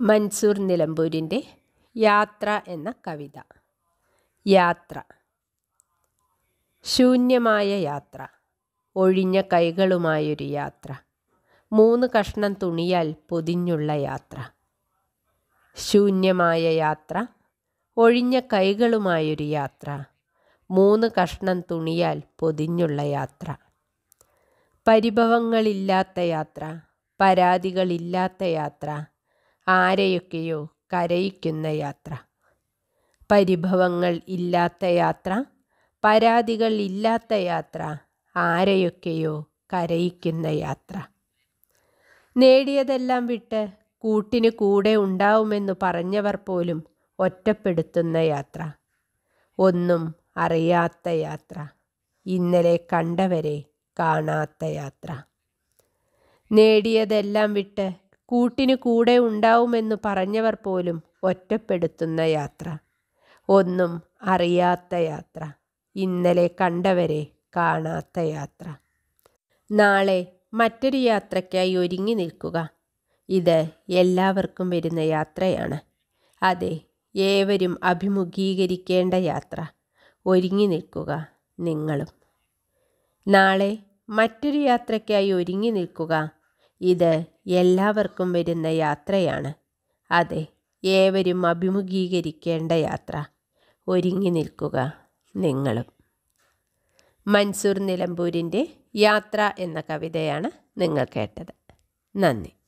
മൻസൂർ നിലമ്പൂരിൻ്റെ യാത്ര എന്ന കവിത യാത്ര ശൂന്യമായ യാത്ര ഒഴിഞ്ഞ കൈകളുമായൊരു യാത്ര മൂന്ന് കഷ്ണം തുണിയാൽ പൊതിഞ്ഞുള്ള യാത്ര ശൂന്യമായ യാത്ര ഒഴിഞ്ഞ കൈകളുമായൊരു യാത്ര മൂന്ന് കഷ്ണം തുണിയാൽ പൊതിഞ്ഞുള്ള യാത്ര പരിഭവങ്ങളില്ലാത്ത യാത്ര പരാതികളില്ലാത്ത യാത്ര ആരെയൊക്കെയോ കരയിക്കുന്ന യാത്ര പരിഭവങ്ങൾ ഇല്ലാത്ത യാത്ര പരാതികൾ ഇല്ലാത്ത യാത്ര ആരെയൊക്കെയോ കരയിക്കുന്ന യാത്ര നേടിയതെല്ലാം വിട്ട് കൂട്ടിന് കൂടെ ഉണ്ടാവുമെന്ന് പറഞ്ഞവർ പോലും ഒറ്റപ്പെടുത്തുന്ന യാത്ര ഒന്നും അറിയാത്ത യാത്ര ഇന്നലെ കണ്ടവരെ കാണാത്ത യാത്ര നേടിയതെല്ലാം വിട്ട് കൂട്ടിന് കൂടെ ഉണ്ടാവുമെന്ന് പറഞ്ഞവർ പോലും ഒറ്റപ്പെടുത്തുന്ന യാത്ര ഒന്നും അറിയാത്ത യാത്ര ഇന്നലെ കണ്ടവരെ കാണാത്ത യാത്ര നാളെ മറ്റൊരു യാത്രയ്ക്കായി ഒരുങ്ങി നിൽക്കുക ഇത് എല്ലാവർക്കും വരുന്ന യാത്രയാണ് അതെ ഏവരും അഭിമുഖീകരിക്കേണ്ട യാത്ര ഒരുങ്ങി നിൽക്കുക നിങ്ങളും നാളെ മറ്റൊരു യാത്രയ്ക്കായി ഒരുങ്ങി നിൽക്കുക ഇത് എല്ലാവർക്കും വരുന്ന യാത്രയാണ് അതെ ഏവരും അഭിമുഖീകരിക്കേണ്ട യാത്ര ഒരുങ്ങി നിൽക്കുക നിങ്ങളും മൻസൂർ നിലമ്പൂരിൻ്റെ യാത്ര എന്ന കവിതയാണ് നിങ്ങൾ കേട്ടത് നന്ദി